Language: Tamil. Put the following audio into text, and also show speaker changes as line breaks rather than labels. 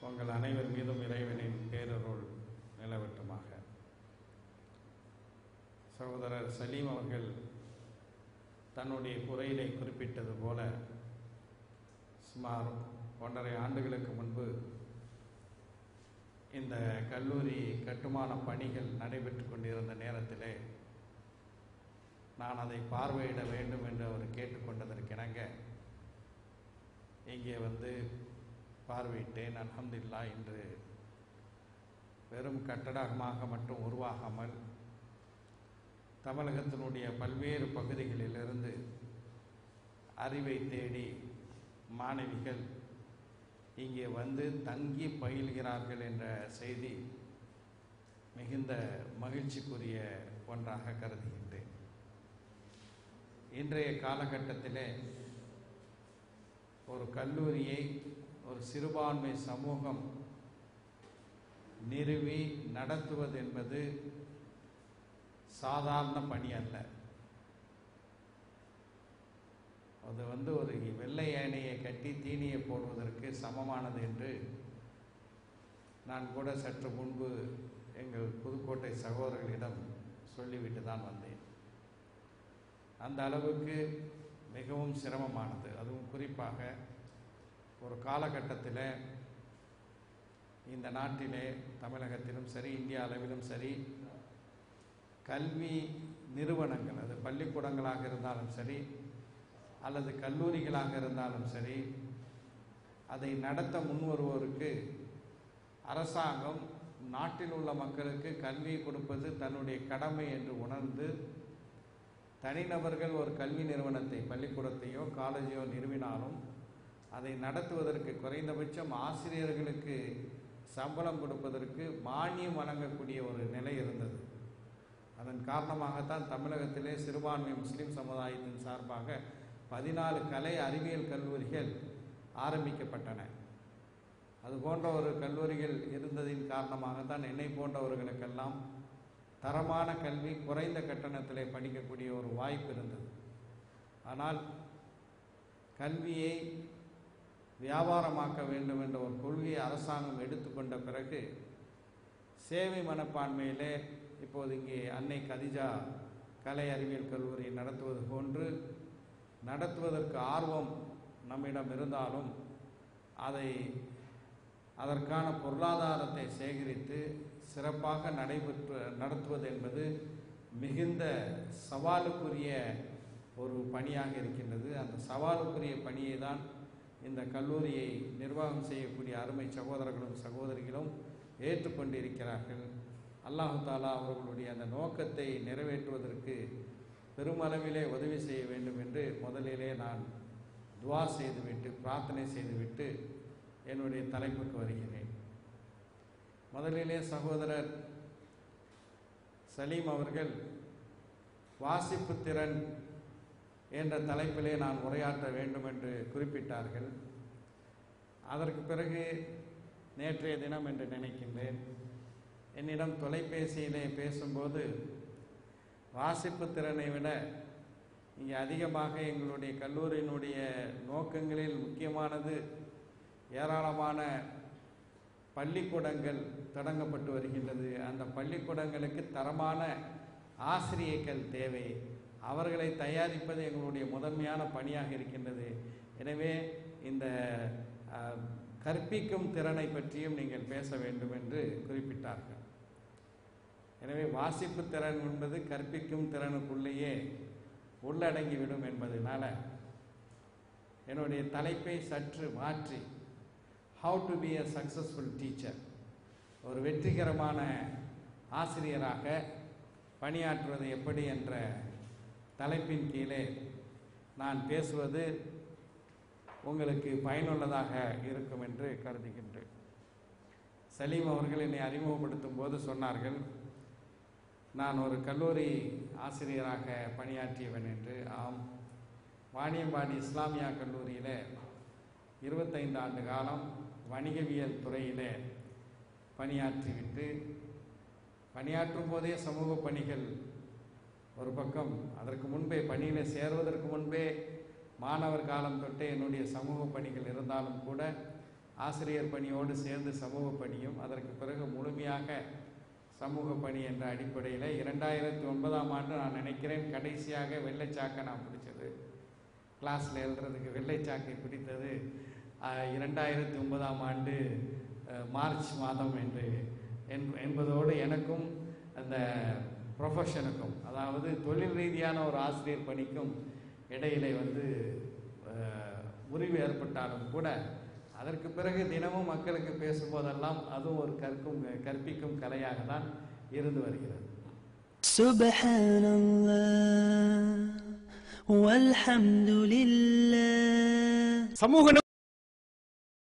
உங்கள் அனைவர் மீதும் இறைவனின் பேரருள் நிலவட்டுமாக சகோதரர் சலீம் அவர்கள் தன்னுடைய குறையிலே குறிப்பிட்டது போல சுமார் ஒன்றரை ஆண்டுகளுக்கு முன்பு இந்த கல்லூரி கட்டுமான பணிகள் நடைபெற்று கொண்டிருந்த நேரத்திலே நான் அதை பார்வையிட வேண்டும் என்று அவர் கேட்டுக்கொண்டதற்கிணங்க இங்கே வந்து பார்வையிட்டேன் அல்ஹம்துலில்லா இன்று வெறும் கட்டடமாக மட்டும் உருவாகாமல் தமிழகத்தினுடைய பல்வேறு பகுதிகளிலிருந்து அறிவை தேடி மாணவிகள் இங்கே வந்து தங்கி பயில்கிறார்கள் என்ற செய்தி மிகுந்த மகிழ்ச்சிக்குரிய ஒன்றாக கருதுகின்றேன் இன்றைய காலகட்டத்திலே ஒரு கல்லூரியை ஒரு சிறுபான்மை சமூகம் நிறுவி நடத்துவது என்பது சாதாரண பணி அல்ல அது வந்து ஒரு வெள்ளை யானையை கட்டி தீனியை போடுவதற்கு சமமானது என்று நான் கூட சற்று முன்பு எங்கள் புதுக்கோட்டை சகோதரர்களிடம் சொல்லிவிட்டு தான் வந்தேன் அந்த அளவுக்கு மிகவும் சிரமமானது அதுவும் குறிப்பாக ஒரு காலகட்டத்தில் இந்த நாட்டிலே தமிழகத்திலும் சரி இந்திய அளவிலும் சரி கல்வி நிறுவனங்கள் அது பள்ளிக்கூடங்களாக இருந்தாலும் சரி அல்லது கல்லூரிகளாக இருந்தாலும் சரி அதை நடத்த முன்வருவோருக்கு அரசாங்கம் நாட்டில் உள்ள மக்களுக்கு கல்வி கொடுப்பது தன்னுடைய கடமை என்று உணர்ந்து தனிநபர்கள் ஒரு கல்வி நிறுவனத்தை பள்ளிக்கூடத்தையோ காலேஜையோ நிறுவினாலும் அதை நடத்துவதற்கு குறைந்தபட்சம் ஆசிரியர்களுக்கு சம்பளம் கொடுப்பதற்கு மானியம் வழங்கக்கூடிய ஒரு நிலை இருந்தது அதன் காரணமாகத்தான் தமிழகத்திலே சிறுபான்மை முஸ்லீம் சமுதாயத்தின் சார்பாக பதினாலு கலை அறிவியல் கல்லூரிகள் ஆரம்பிக்கப்பட்டன அது போன்ற ஒரு கல்லூரிகள் இருந்ததின் காரணமாகத்தான் என்னை போன்றவர்களுக்கெல்லாம் தரமான கல்வி குறைந்த கட்டணத்திலே படிக்கக்கூடிய ஒரு வாய்ப்பு இருந்தது ஆனால் கல்வியை வியாபாரமாக்க வேண்டும் என்ற ஒரு கொள்கையை அரசாங்கம் எடுத்துக்கொண்ட பிறகு சேவை மனப்பான்மையிலே இப்போது இங்கே அன்னை கதிஜா கலை அறிவியல் கல்லூரி நடத்துவது போன்று நடத்துவதற்கு ஆர்வம் நம்மிடம் இருந்தாலும் அதை அதற்கான பொருளாதாரத்தை சேகரித்து சிறப்பாக நடைபெற்று நடத்துவது என்பது மிகுந்த சவாலுக்குரிய ஒரு பணியாக இருக்கின்றது அந்த சவாலுக்குரிய பணியை தான் இந்த கல்லூரியை நிர்வாகம் செய்யக்கூடிய அருமை சகோதரர்களும் சகோதரிகளும் ஏற்றுக்கொண்டிருக்கிறார்கள் அல்லாஹு தாலா அவர்களுடைய அந்த நோக்கத்தை நிறைவேற்றுவதற்கு பெருமளவிலே உதவி செய்ய வேண்டும் என்று முதலிலே நான் துவா செய்துவிட்டு பிரார்த்தனை செய்துவிட்டு என்னுடைய தலைப்புக்கு வருகிறேன் முதலிலே சகோதரர் சலீம் அவர்கள் வாசிப்பு திறன் என்ற தலைப்பிலே நான் உரையாற்ற வேண்டும் என்று குறிப்பிட்டார்கள் அதற்கு பிறகு நேற்றைய தினம் என்று நினைக்கின்றேன் என்னிடம் தொலைபேசியிலே பேசும்போது வாசிப்பு திறனை விட இங்கே அதிகமாக எங்களுடைய கல்லூரியினுடைய நோக்கங்களில் முக்கியமானது ஏராளமான பள்ளிக்கூடங்கள் தொடங்கப்பட்டு வருகின்றது அந்த பள்ளிக்கூடங்களுக்கு தரமான ஆசிரியர்கள் தேவை அவர்களை தயாரிப்பது எங்களுடைய முதன்மையான பணியாக இருக்கின்றது எனவே இந்த கற்பிக்கும் திறனை பற்றியும் நீங்கள் பேச வேண்டும் என்று குறிப்பிட்டார்கள் எனவே வாசிப்பு திறன் என்பது கற்பிக்கும் திறனுக்குள்ளேயே உள்ளடங்கிவிடும் என்பதனால என்னுடைய தலைப்பை சற்று மாற்றி how to be a successful teacher ஒரு வெற்றிகரமான ஆசிரியராக பணியாற்றுவது எப்படி என்ற தலைப்பின் கீழே நான் பேசுவது உங்களுக்கு பயனுள்ளதாக இருக்கும் என்று கருதுகின்றேன் சலீம் அவர்கள் என்னை அறிமுகப்படுத்தும் போது சொன்னார்கள் நான் ஒரு கல்லூரி ஆசிரியராக பணியாற்றியவன் என்று ஆம் வாணியம்பாடி இஸ்லாமியா கல்லூரியில் இருபத்தைந்து ஆண்டு காலம் வணிகவியல் துறையில் பணியாற்றிவிட்டு பணியாற்றும் போதே சமூக பணிகள் ஒரு பக்கம் அதற்கு முன்பே பணியில் சேருவதற்கு முன்பே மாணவர் காலம் தொட்டே என்னுடைய சமூக பணிகள் இருந்தாலும் கூட ஆசிரியர் பணியோடு சேர்ந்து சமூக பணியும் அதற்கு பிறகு முழுமையாக சமூக பணி என்ற அடிப்படையில் இரண்டாயிரத்தி ஒன்பதாம் ஆண்டு நான் நினைக்கிறேன் கடைசியாக வெள்ளைச்சாக்கை நான் பிடிச்சது கிளாஸில் எழுதுறதுக்கு வெள்ளைச்சாக்கை பிடித்தது ஆஹ், இரண்டாயிரத்தி ஒன்பதாம் ஆண்டு அஹ், மார்ச் மாதம் என்று என்ப- என்பதோடு எனக்கும் அந்த ப்ரொஃபஷனுக்கும் அதாவது தொழில் ரீதியான ஒரு ஆசிரியர் பணிக்கும் இடையிலே வந்து அஹ், முறிவு ஏற்பட்டாலும் கூட அதற்கு பிறகு தினமும் மக்களுக்கு பேசும்போதெல்லாம் அதுவும் ஒரு கற்கும் கற்பிக்கும் கலையாக தான் இருந்து வருகிறது
سبحان الله والحمد لله
சமூக